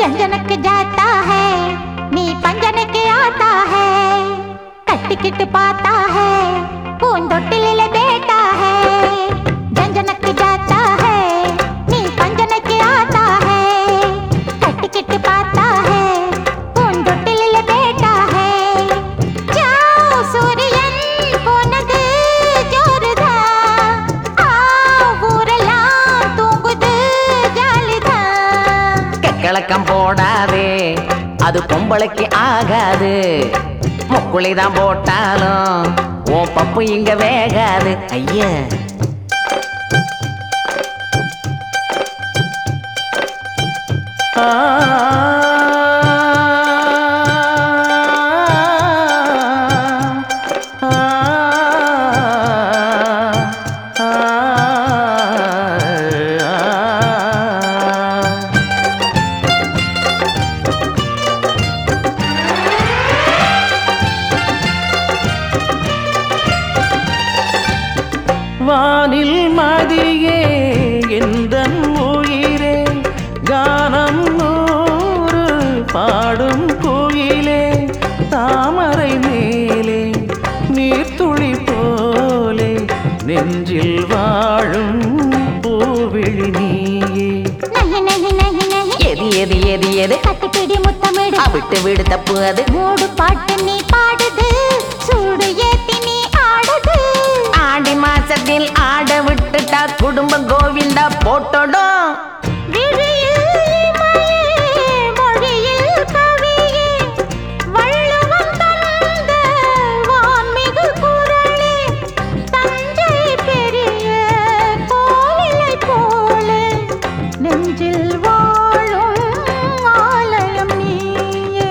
झंझनक जाता है नी पंजन के आता है கட்டிக்கிட்டு पाता है பூந்தொட்டிலில बेटा है झंझनक जाता है नी पंजन के आता है கட்டிக்கிட்டு पाता है பூந்தொட்டிலில बेटा है जाओ சூரியன் போனது ஜோருதான் ஆ ஊரெல்லாம் தூங்குது ஜாலிதான் கெக்களக்கம் போடாதே அது பொம்பளைக்கு ஆகாது முக்குளிதான் போட்டாலும் உன் பப்பு இங்க வேகாது ஐயா வானில் மதியே எந்த உயிரே கானம் நூறு பாடும் குயிலே தாமரை மேலே நீர்த்துளி போலே நெஞ்சில் வாழும் பூவிழி நீயே நகி நகி நகி நகி எது எது எது எது கட்டிப்பிடி முத்தமிடு விட்டு வீடு தப்பு அது மூடு பாட்டு நீ பாடுது சூடு ஏத்தி நீ ஆடுது ஆடி மாசத்தில் ஆட விட்டுட்டா குடும்ப கோவிந்தா போட்டோடும் விழியில் இமையே, மொழியில் கவியே, வள்ளுவம் தந்த வான்மிகு குரலே, தஞ்சை பெரிய கோவிலைப் போலே, நெஞ்சில் வாழும் ஆலயம் நீயே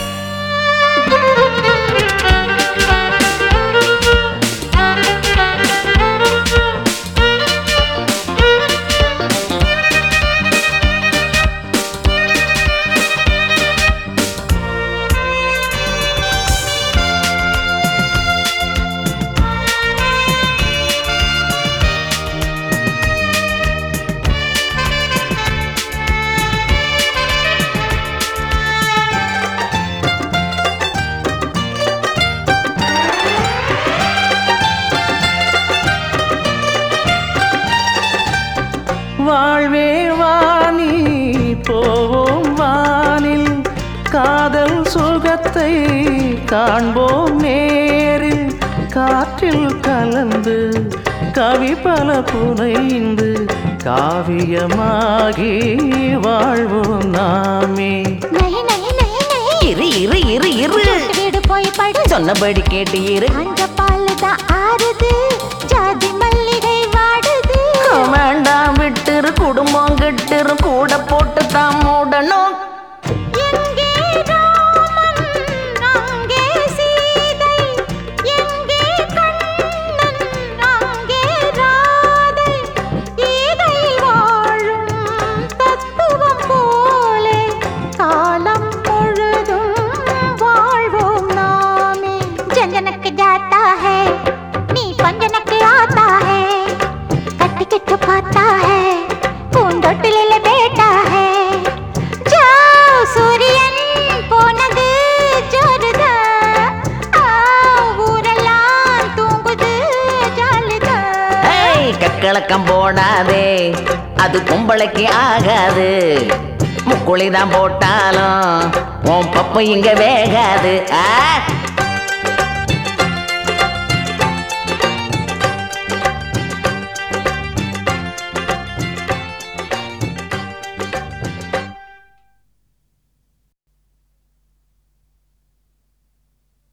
வாழ்வே வாணி போவோம் வானில் காதல் சுகத்தை காண்போம் நேரில் காற்றில் கலந்து கவி பல புனைந்து காவியமாகி வாழ்வோம் நாமே நகி நகி நகி நகி இரு இரு இரு இரு வீடு போய் படு சொன்னபடி கேட்டு இரு அங்க பால் தான் ஆறுது ஜாதி மல்லிகை வாடுது வேண்டாம் விட்டுரு குடும்பம் கிட்டுரு கூட போட்டு தான் மூடணும் எங்கே ராமன் அங்கே சீதை எங்கே கண்ணன் அங்கே ராதை ஈகை வாழும் தத்துவம் போலே காலம் முழுதும் வாழ்வோம் நாமே ஜஞ்சனக்கு जाता है நீ பஞ்சனக்கு आता है கட்டிக்கிட்டு பார்த்தா है பூந்தொட்டிலில பேட்டா है जाओ சூரியன் போனது ஜோருதா ஆ ஊரெல்லாம் தூங்குது ஜாலிதா ஏய் கக்களக்கம் போடாதே அது பொம்பளைக்கு ஆகாது முக்குழி தான் போட்டாலும் உன் பப்பு இங்க வேகாது ஆ